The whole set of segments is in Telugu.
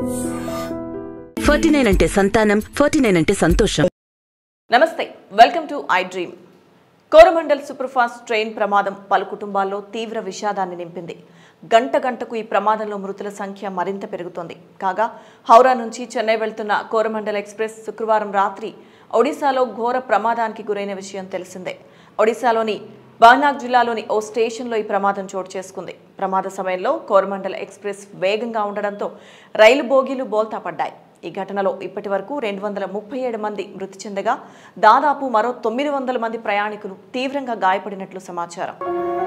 ఫార్టీ నైన్ అంటే సంతానం ఫార్టీ నైన్ అంటే సంతోషం నమస్తే welcome to I dream Coromandel superfast train ప్రమాదం పలు కుటుంబాల్లో తీవ్ర విషాదాన్ని నింపింది గంట గంటకు ఈ ప్రమాదంలో మృతుల సంఖ్య మరింత పెరుగుతోంది కాగా హౌరా నుంచి చెన్నై వెళ్తున్న కోరమండల్ ఎక్స్ప్రెస్ శుక్రవారం రాత్రి ఒడిశాలో ఘోర ప్రమాదానికి గురైన విషయం తెలిసిందే ఒడిశాలోని బానాగ్ జిల్లాలోని ఓ స్టేషన్లో ఈ ప్రమాదం చోటు చేసుకుంది ప్రమాద సమయంలో కోరమండల్ ఎక్స్ప్రెస్ వేగంగా ఉండడంతో రైలు బోగీలు బోల్తా పడ్డాయి ఈ ఘటనలో ఇప్పటి వరకు రెండు వందల ముప్పై ఏడు మంది మృతి చెందగా దాదాపు మరో తొమ్మిది వందల మంది ప్రయాణికులు తీవ్రంగా గాయపడినట్లు సమాచారం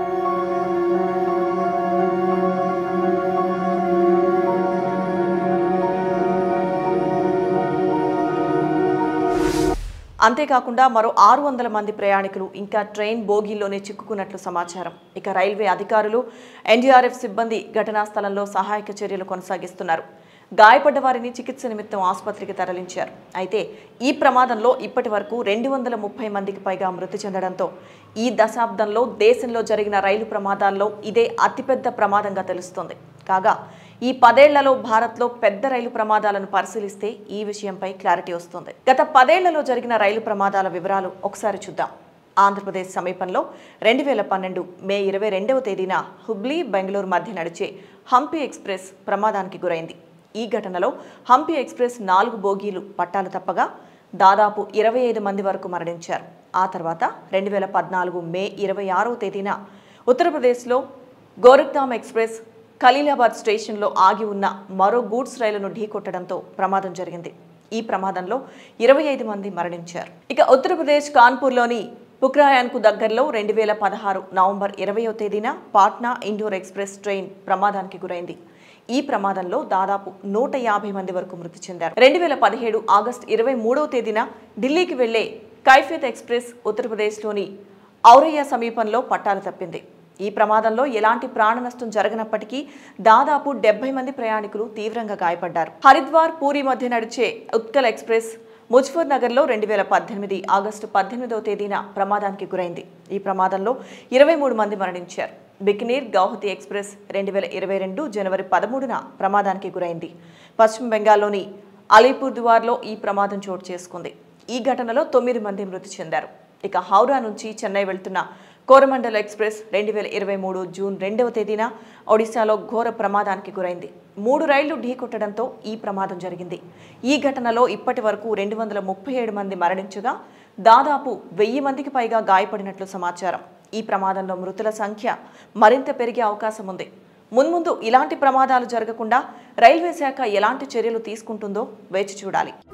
అంతేకాకుండా మరో ఆరు వందల మంది ప్రయాణికులు ఇంకా ట్రైన్ బోగీల్లోనే చిక్కుకున్నట్లు సమాచారం ఇక రైల్వే అధికారులు ఎన్డీఆర్ఎఫ్ సిబ్బంది ఘటనా స్థలంలో సహాయక చర్యలు కొనసాగిస్తున్నారు గాయపడ్డ వారిని చికిత్స నిమిత్తం ఆసుపత్రికి తరలించారు అయితే ఈ ప్రమాదంలో ఇప్పటి వరకు రెండు వందల ముప్పై మందికి పైగా మృతి చెందడంతో ఈ దశాబ్దంలో దేశంలో జరిగిన రైలు ప్రమాదాల్లో ఇదే అతిపెద్ద ప్రమాదంగా తెలుస్తోంది కాగా ఈ పదేళ్లలో భారత్లో పెద్ద రైలు ప్రమాదాలను పరిశీలిస్తే ఈ విషయంపై క్లారిటీ వస్తుంది గత పదేళ్లలో జరిగిన రైలు ప్రమాదాల వివరాలు ఒకసారి చూద్దాం ఆంధ్రప్రదేశ్ సమీపంలో రెండు వేల పన్నెండు మే ఇరవై రెండవ తేదీన హుబ్లీ బెంగళూరు మధ్య నడిచే హంపి ఎక్స్ప్రెస్ ప్రమాదానికి గురైంది ఈ ఘటనలో హంపి ఎక్స్ప్రెస్ నాలుగు బోగీలు పట్టాలు తప్పగా దాదాపు ఇరవై ఐదు మంది వరకు మరణించారు ఆ తర్వాత రెండు వేల పద్నాలుగు మే ఇరవై ఆరవ తేదీన ఉత్తరప్రదేశ్లో గోరఖ్ధామ్ ఎక్స్ప్రెస్ ఖలీలాబాద్ స్టేషన్లో ఆగి ఉన్న మరో గూడ్స్ రైలును ఢీకొట్టడంతో ప్రమాదం జరిగింది ఈ ప్రమాదంలో ఇరవై ఐదు మంది మరణించారు ఇక ఉత్తరప్రదేశ్ కాన్పూర్లోని పుక్రాయాన్కు దగ్గరలో రెండు వేల పదహారు నవంబర్ ఇరవయో తేదీన పాట్నా ఇండోర్ ఎక్స్ప్రెస్ ట్రైన్ ప్రమాదానికి గురైంది ఈ ప్రమాదంలో దాదాపు నూట యాభై మంది వరకు మృతి చెందారు రెండు వేల పదిహేడు ఆగస్టు ఇరవై మూడవ తేదీన ఢిల్లీకి వెళ్లే కైఫియత్ ఎక్స్ప్రెస్ ఉత్తరప్రదేశ్లోని ఔరయ్య సమీపంలో పట్టాలు తప్పింది ఈ ప్రమాదంలో ఎలాంటి ప్రాణ నష్టం జరగనప్పటికీ దాదాపు డెబ్బై మంది ప్రయాణికులు తీవ్రంగా గాయపడ్డారు హరిద్వార్ పూరి మధ్య నడిచే ఉత్కల్ ఎక్స్ప్రెస్ ముజ్ఫర్ నగర్లో రెండు వేల పద్దెనిమిది ఆగస్టు పద్దెనిమిదవ తేదీన ప్రమాదానికి గురైంది ఈ ప్రమాదంలో ఇరవై మూడు మంది మరణించారు బికినీర్ గౌహతి ఎక్స్ప్రెస్ రెండు వేల ఇరవై రెండు జనవరి పదమూడున ప్రమాదానికి గురైంది పశ్చిమ బెంగాల్లోని అలీపూర్దువార్లో ఈ ప్రమాదం చోటు చేసుకుంది ఈ ఘటనలో తొమ్మిది మంది మృతి చెందారు ఇక హౌరా నుంచి చెన్నై వెళ్తున్న కోరమండల్ ఎక్స్ప్రెస్ రెండు వేల ఇరవై మూడు జూన్ రెండవ తేదీన ఒడిశాలో ఘోర ప్రమాదానికి గురైంది మూడు రైళ్లు ఢీకొట్టడంతో ఈ ప్రమాదం జరిగింది ఈ ఘటనలో ఇప్పటి వరకు రెండు వందల ముప్పై ఏడు మంది మరణించగా దాదాపు వెయ్యి మందికి పైగా గాయపడినట్లు సమాచారం ఈ ప్రమాదంలో మృతుల సంఖ్య మరింత పెరిగే అవకాశం ఉంది మున్ముందు ఇలాంటి ప్రమాదాలు జరగకుండా రైల్వే శాఖ ఎలాంటి చర్యలు తీసుకుంటుందో వేచి చూడాలి